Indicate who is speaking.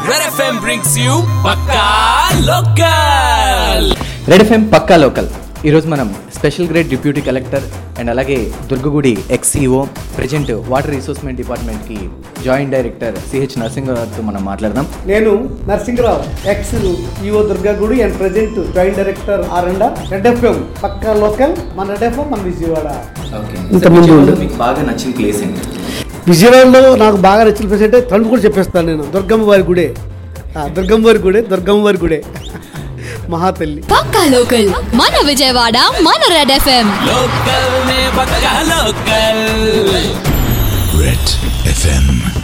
Speaker 1: Red FM brings you Pakka Local.
Speaker 2: Red FM Pakka local ఈరోజు మనం special grade deputy collector and అలాగే Durgagudi ఎక్స్ఈఓ present water రిసోర్స్మెంట్ డిపార్ట్మెంట్కి joint director CH Narasimha గారితో మనం మాట్లాడదాం
Speaker 3: నేను Narasimha Rao ex EO Durgagudi and present joint director R and Red FM Pakka local మన Red FM మన విజయవాడ ఇంత ముందు ఉండు.
Speaker 2: మీకు బాగా నచ్చిన ప్లేస్ ఏంటి
Speaker 3: విజయవాడలో నాకు బాగా నచ్చిన ప్లేస్ అంటే తండ్రి కూడా చెప్పేస్తాను నేను దుర్గమ్మ వారి గుడే ఆ, దుర్గమ్మ వారి గుడే దుర్గమ్మ వారి గుడే మహాతల్లి
Speaker 4: పక్కా లోకల్ మన విజయవాడ మన రెడ్ ఎఫ్ఎం
Speaker 1: Local में Pakka Local.
Speaker 5: Red FM.